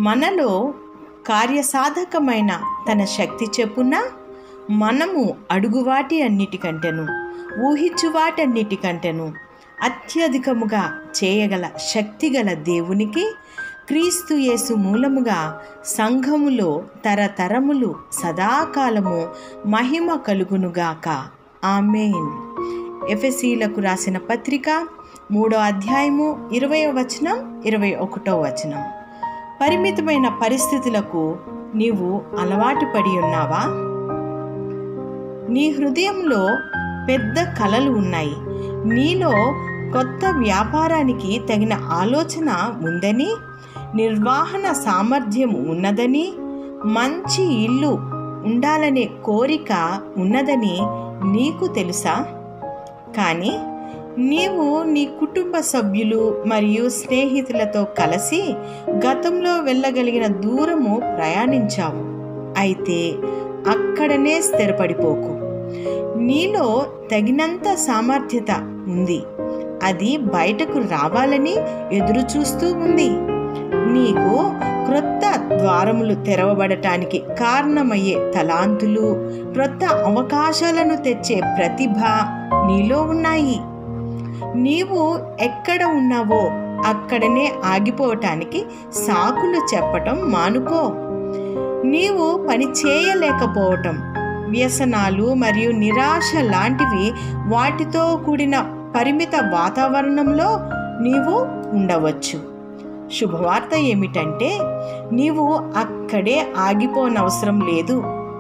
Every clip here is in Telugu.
మనలో కార్యసాధకమైన తన శక్తి చెప్పున మనము అడుగువాటి అన్నిటికంటేను ఊహించు వాటన్నిటికంటేను అత్యధికముగా చేయగల శక్తిగల దేవునికి క్రీస్తు యేసు మూలముగా సంఘములో తరతరములు సదాకాలము మహిమ కలుగునుగాక ఆమెన్ ఎఫెసీలకు రాసిన పత్రిక మూడో అధ్యాయము ఇరవై వచనం ఇరవై ఒకటో వచనం పరిమితమైన పరిస్థితులకు నీవు అలవాటు పడి ఉన్నావా నీ హృదయంలో పెద్ద కలలు ఉన్నాయి నీలో కొత్త వ్యాపారానికి తగిన ఆలోచన ఉందని నిర్వహణ సామర్థ్యం ఉన్నదని మంచి ఇల్లు ఉండాలనే కోరిక ఉన్నదని నీకు తెలుసా కానీ నీవు నీ కుటుంబ సభ్యులు మరియు స్నేహితులతో కలిసి గతంలో వెళ్ళగలిగిన దూరము ప్రయాణించావు అయితే అక్కడనే స్థిరపడిపోకు నీలో తగినంత సామర్థ్యత ఉంది అది బయటకు రావాలని ఎదురు చూస్తూ ఉంది నీకు క్రొత్త ద్వారములు తెరవబడటానికి కారణమయ్యే తలాంతులు క్రొత్త అవకాశాలను తెచ్చే ప్రతిభ నీలో ఉన్నాయి నీవు ఎక్కడ ఉన్నావో అక్కడనే ఆగిపోవటానికి సాకులు చెప్పటం మానుకో నీవు పని చేయలేకపోవటం వ్యసనాలు మరియు నిరాశ లాంటివి వాటితో కూడిన పరిమిత వాతావరణంలో నీవు ఉండవచ్చు శుభవార్త ఏమిటంటే నీవు అక్కడే ఆగిపోనవసరం లేదు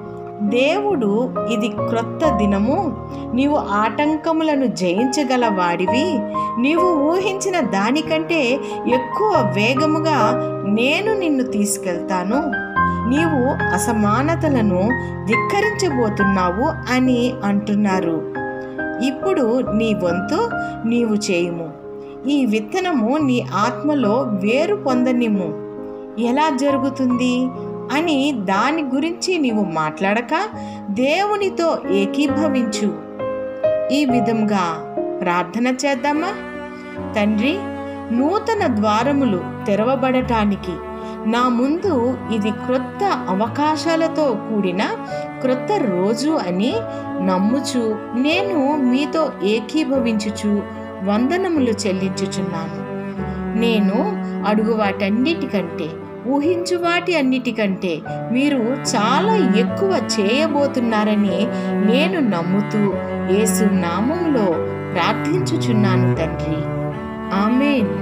దేవుడు ఇది క్రొత్త దినము నీవు ఆటంకములను జయించగల వాడివి నీవు ఊహించిన దానికంటే ఎక్కువ వేగముగా నేను నిన్ను తీసుకెళ్తాను నీవు అసమానతలను ధిక్కరించబోతున్నావు అని అంటున్నారు ఇప్పుడు నీ వంతు నీవు చేయుము ఈ విత్తనము నీ ఆత్మలో వేరు పొందనిమ్ము ఎలా జరుగుతుంది అని దాని గురించి నీవు మాట్లాడక దేవునితో ఏకీభవించు ఈ విధంగా ప్రార్థన చేద్దామా తండ్రి నూతన ద్వారములు తెరవబడటానికి నా ముందు ఇది క్రొత్త అవకాశాలతో కూడిన క్రొత్త రోజు అని నమ్ముచు నేను మీతో ఏకీభవించుచు వందనములు చెల్లించుచున్నాను నేను అడుగు వాటన్నిటికంటే ఊహించు వాటి అన్నిటికంటే మీరు చాలా ఎక్కువ చేయబోతున్నారని నేను నమ్ముతూ యేసు నామంలో ప్రార్థించుచున్నాను తండ్రి ఆమెన్